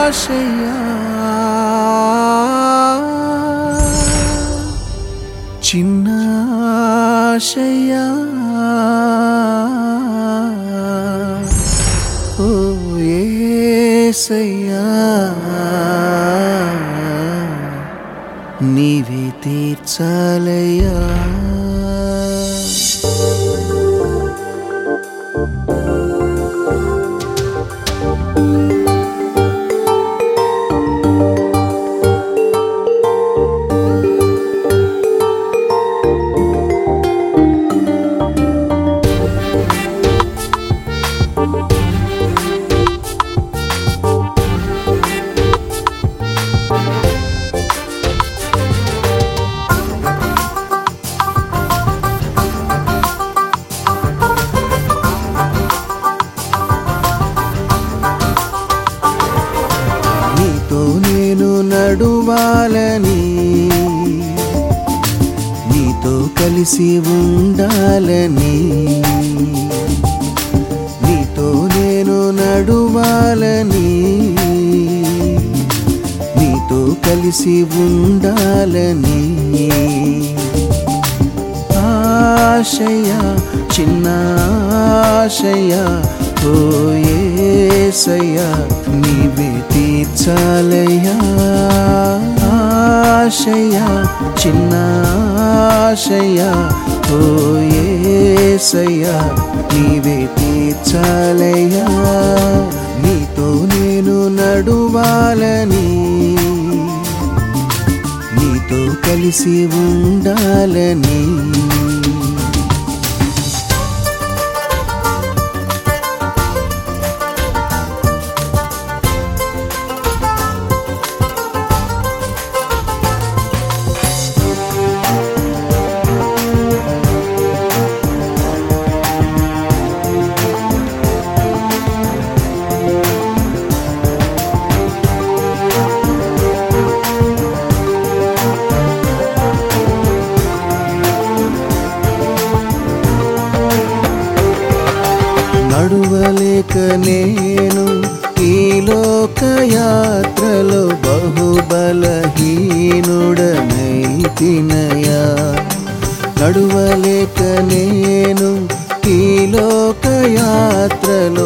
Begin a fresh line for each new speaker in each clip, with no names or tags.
ఆశయా చిన్న ఆశయా ఓ ఏసయ్యా నీవే తీర్చాలయ్యా నీతో నేను నడువాలని నీతో కలిసి ఉండాలని నీతో నేను నడువాలని నీతో కలిసి ఉండాలని ఆశయ చిన్న ఆశయ ఓ ఏసయ్య నీవే తీర్చాలయ్యా ఆశయ చిన్న ఆశయ ఓ ఏసయ్య నీవే తీర్చాలయ్యా నీతో నేను నడువాలని నీతో కలిసి ఉండాలని నడువలేక నేను ఈ లోక యాత్రలో బహుబలహీనుడనైతినయా నడువలేక నేను ఈ లోక యాత్రలో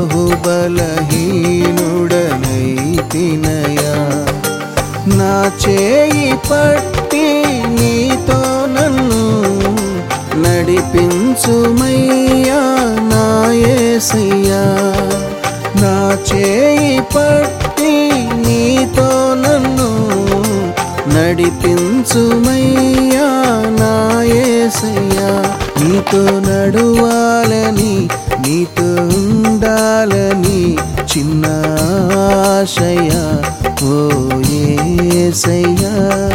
బహుబలహీనుడనైతినయా నా చేయి పట్టి నీతో నన్ను నడిపించుమయ్యా నా యేసయ్యా నా చేయి పట్టి నీతో నన్ను నడిపించుమయ్యా నా యేసయ్యా నీతో నడువాలని నీతో ఉండాలని చిన్న ఆశయ ఓ యేసయ్యా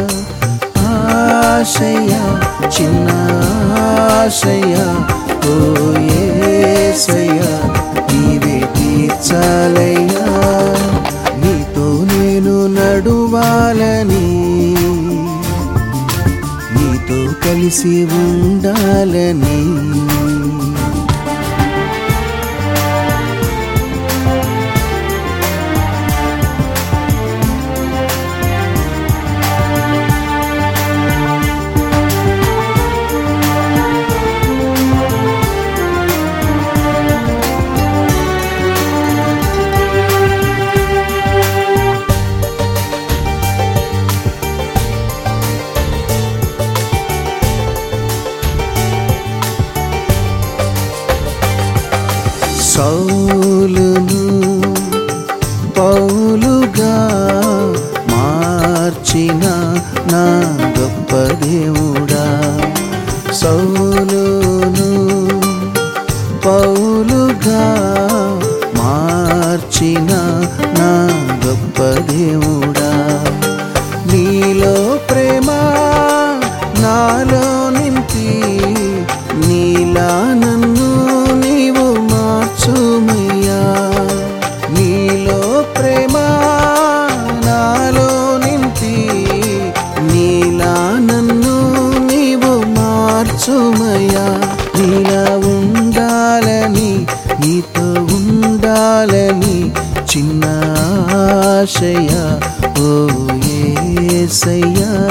ఆశయ చిన్న ఆశయ ఓ యేసయ్య నీవే తీర్చాలయ్యా నీతో నేను నడువాలని నీతో కలిసి ఉండాలని సౌలును పౌలుగా మార్చిన నా గొప్ప దేవుడా సౌలును పౌలుగా మార్చిన నా గొప్ప దేవుడా నీలో ప్రేమ నాలో నింపి నీలా నన్ను నీవు మార్చుమయ్యా నీలో ప్రేమ నాలో నింపి నీలా నన్ను నీవు మార్చుమయ్యా నీలా ఉండాలని నీతో ఉండాలని చిన్న ఆశ ఆశయ ఓ ఏసయ్యా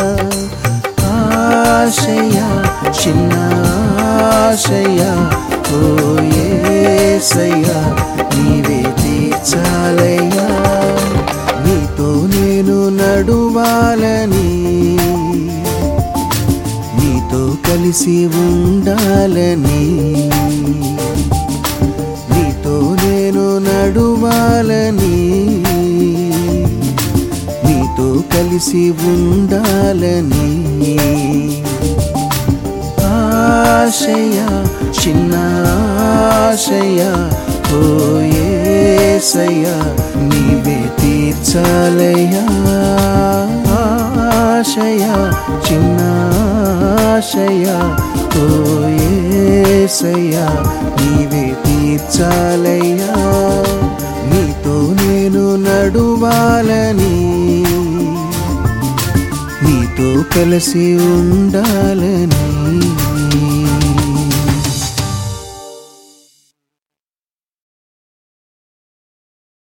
ఆశయ చిన్న ఆశయ ఓ ఏసయ్యా నీవే తీర్చాలయ్యా నీతో నేను నడువాలని నీతో కలిసి ఉండాలని నీతో నేను నడువాలని నీతో కలిసి ఉండాలని ఆశయ చిన్న ఆశయ ఓ ఏసయ్య నీవే తీర్చాలయ్యా ఆశయ చిన్న ఆశయ ఓ ఏసయ్య నీవే తీర్చాలయ్యా నీతో నేను నడువాలని నీతో కలిసి ఉండాలని